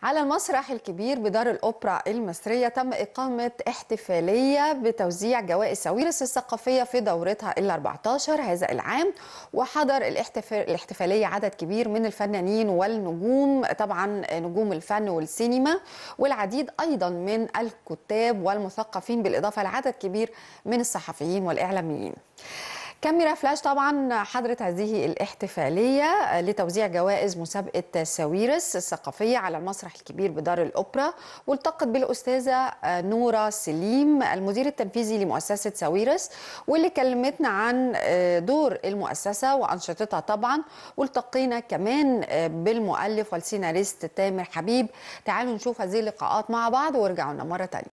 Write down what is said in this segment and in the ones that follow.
على المسرح الكبير بدار الأوبرا المصرية تم إقامة احتفالية بتوزيع جوائز ساويرس الثقافية في دورتها ال 14 هذا العام وحضر الاحتفال الاحتفالية عدد كبير من الفنانين والنجوم طبعا نجوم الفن والسينما والعديد أيضا من الكتاب والمثقفين بالإضافة لعدد كبير من الصحفيين والإعلاميين كاميرا فلاش طبعا حضرت هذه الاحتفالية لتوزيع جوائز مسابقة ساويرس الثقافية على المسرح الكبير بدار الأوبرا والتقت بالأستاذة نورة سليم المدير التنفيذي لمؤسسة ساويرس واللي كلمتنا عن دور المؤسسة وأنشطتها طبعا والتقينا كمان بالمؤلف والسيناريست تامر حبيب تعالوا نشوف هذه اللقاءات مع بعض وارجعوا لنا مرة تانية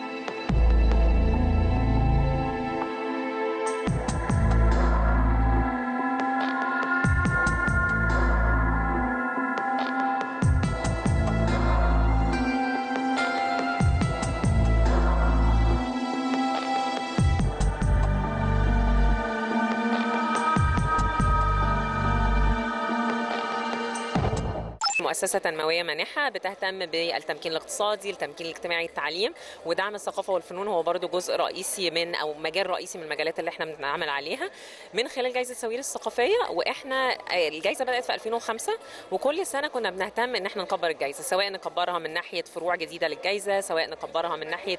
مؤسسة تنموية مانحة بتهتم بالتمكين الاقتصادي، التمكين الاجتماعي، التعليم ودعم الثقافة والفنون هو برضو جزء رئيسي من أو مجال رئيسي من المجالات اللي احنا بنعمل عليها من خلال جائزة ساويرس الثقافية واحنا الجائزة بدأت في 2005 وكل سنة كنا بنهتم ان احنا نكبر الجائزة سواء نكبرها من ناحية فروع جديدة للجائزة سواء نكبرها من ناحية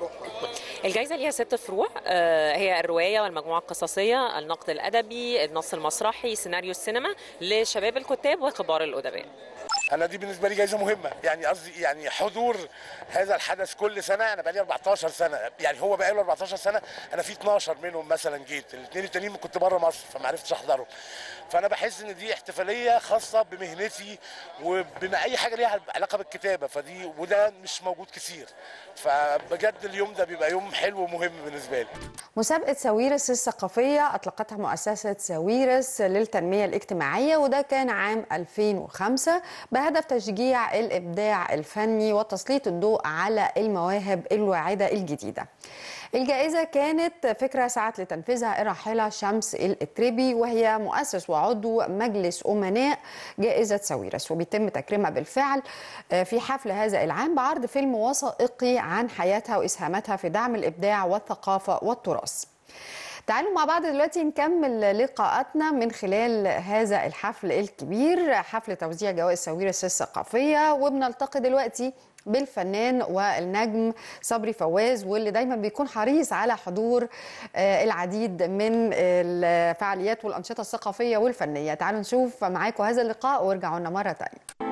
الجائزة ليها ست فروع هي الرواية والمجموعة القصصية، النقد الأدبي، النص المسرحي، سيناريو السينما لشباب الكتاب وكبار الأدباء. انا دي بالنسبه لي جايزه مهمه يعني قصدي يعني حضور هذا الحدث كل سنه انا بقالي 14 سنه يعني هو بقاله 14 سنه انا في 12 منهم مثلا جيت الاثنين التانيين كنت بره مصر فما عرفتش احضرهم فانا بحس ان دي احتفاليه خاصه بمهنتي وبما اي حاجه ليها علاقه بالكتابه فدي وده مش موجود كتير فبجد اليوم ده بيبقى يوم حلو ومهم بالنسبه لي مسابقة ساويرس الثقافية أطلقتها مؤسسة ساويرس للتنمية الاجتماعية وده كان عام 2005 بهدف تشجيع الإبداع الفني وتسليط الضوء على المواهب الواعدة الجديدة الجائزة كانت فكرة سعت لتنفيذها الراحلة شمس الاتربي وهي مؤسس وعضو مجلس أمناء جائزة ساويرس وبيتم تكريمها بالفعل في حفل هذا العام بعرض فيلم وثائقي عن حياتها وإسهاماتها في دعم الإبداع والثقافة والتراث تعالوا مع بعض دلوقتي نكمل لقاءاتنا من خلال هذا الحفل الكبير حفل توزيع جوائز ساويرس الثقافية وبنلتقي دلوقتي بالفنان والنجم صبري فواز واللي دايما بيكون حريص على حضور العديد من الفعاليات والأنشطة الثقافية والفنية تعالوا نشوف معاكم هذا اللقاء وارجعوا لنا مرة تانية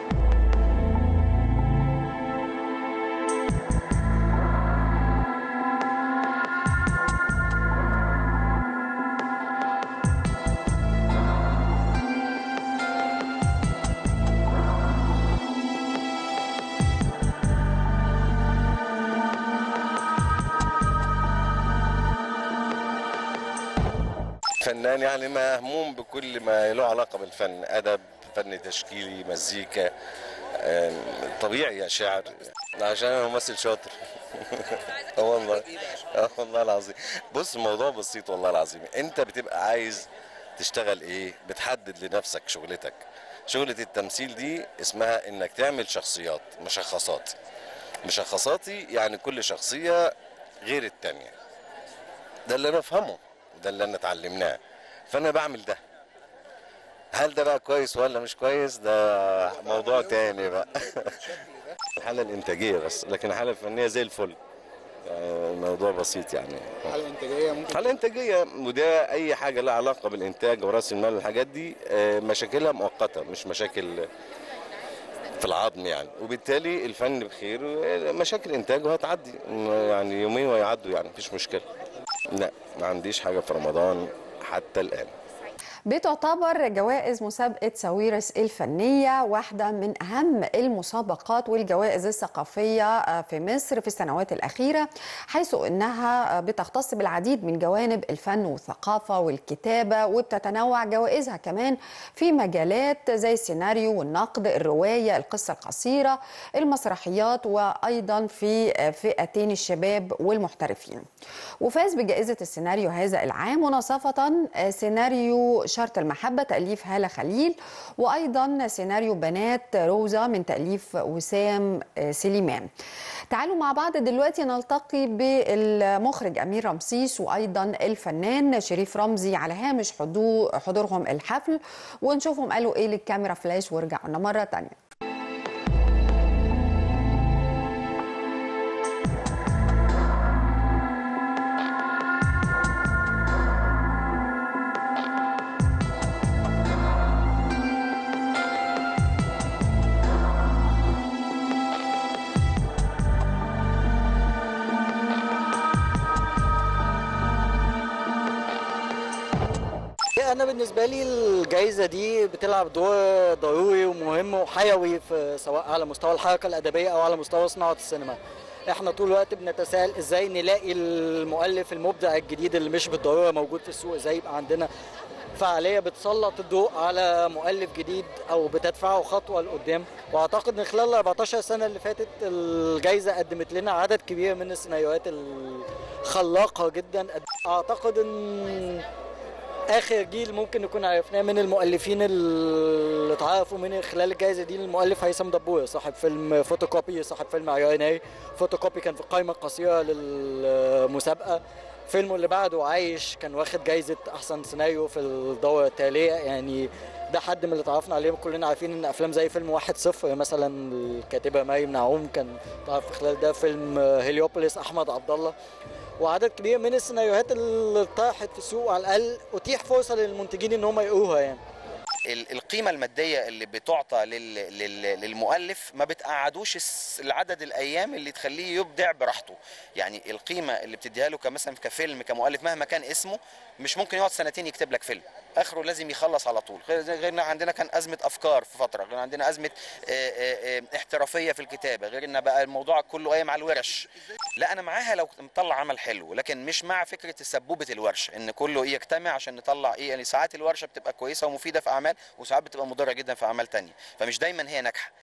فنان يعني مهموم بكل ما له علاقه بالفن ادب فن تشكيلي مزيكا طبيعي يا شاعر عشان انا ممثل شاطر اه والله اه والله العظيم بص الموضوع بسيط والله العظيم انت بتبقى عايز تشتغل ايه بتحدد لنفسك شغلتك شغلة التمثيل دي اسمها انك تعمل شخصيات مشخصات مشخصاتي يعني كل شخصية غير التانية ده اللي انا افهمه ده اللي انا اتعلمناه فانا بعمل ده هل ده بقى كويس ولا مش كويس ده موضوع تاني بقى الحاله الانتاجيه بس لكن الحاله الفنيه زي الفل الموضوع بسيط يعني حاله انتاجيه ممكن حاله انتاجيه وده اي حاجه لها علاقه بالانتاج وراس المال والحاجات دي مشاكلها مؤقته مش مشاكل في العظم يعني وبالتالي الفن بخير مشاكل انتاجه هتعدي يعني يومين ويعدوا يعني مفيش مشكله لا ما عنديش حاجه في رمضان حتى الان بتعتبر جوائز مسابقة ساويرس الفنية واحدة من أهم المسابقات والجوائز الثقافية في مصر في السنوات الأخيرة حيث أنها بتختص بالعديد من جوانب الفن والثقافة والكتابة وبتتنوع جوائزها كمان في مجالات زي السيناريو والنقد الرواية القصة القصيرة المسرحيات وأيضا في فئتين الشباب والمحترفين وفاز بجائزة السيناريو هذا العام مناصفة سيناريو شرط المحبة تأليف هالة خليل وأيضا سيناريو بنات روزا من تأليف وسام سليمان تعالوا مع بعض دلوقتي نلتقي بالمخرج أمير رمسيس وأيضا الفنان شريف رمزي على هامش حضور حضورهم الحفل ونشوفهم قالوا إيه للكاميرا فلاش ورجعوا لنا مرة تانية انا بالنسبه لي الجائزه دي بتلعب دور ضروري ومهم وحيوي في سواء على مستوى الحركه الادبيه او على مستوى صناعه السينما احنا طول الوقت بنتساءل ازاي نلاقي المؤلف المبدع الجديد اللي مش بالضروره موجود في السوق ازاي يبقى عندنا فعاليه بتسلط الضوء على مؤلف جديد او بتدفعه خطوه لقدام واعتقد ان خلال ال 14 سنه اللي فاتت الجائزه قدمت لنا عدد كبير من السيناريوهات الخلاقه جدا اعتقد ان اخر جيل ممكن نكون عرفناه من المؤلفين اللي اتعرفوا من خلال الجائزه دي المؤلف هيثم دبور صاحب فيلم فوتوكوبي صاحب فيلم عياني فوتوكوبي كان في القائمه القصيره للمسابقه فيلمه اللي بعده عايش كان واخد جايزه احسن سيناريو في الدوره التاليه يعني ده حد من اللي اتعرفنا عليه كلنا عارفين ان افلام زي فيلم واحد صفر مثلا الكاتبه مريم نعوم كان تعرف خلال ده فيلم هيليوبوليس احمد عبد الله وعدد كبير من السيناريوهات اللي طاحت في السوق على الاقل اتيح فرصه للمنتجين ان هم يقروها يعني القيمة المادية اللي بتعطى للمؤلف ما بتقعدوش العدد الأيام اللي تخليه يبدع براحته يعني القيمة اللي بتديها له كمثلا كفيلم كمؤلف مهما كان اسمه مش ممكن يقعد سنتين يكتب لك فيلم اخره لازم يخلص على طول غيرنا عندنا كان ازمه افكار في فتره غير عندنا ازمه احترافيه في الكتابه غير ان بقى الموضوع كله قايم على الورش لا انا معاها لو مطلع عمل حلو لكن مش مع فكره سبوبه الورش ان كله يجتمع عشان نطلع ايه يعني ساعات الورشه بتبقى كويسه ومفيده في اعمال وساعات بتبقى مضره جدا في اعمال تانية فمش دايما هي ناجحه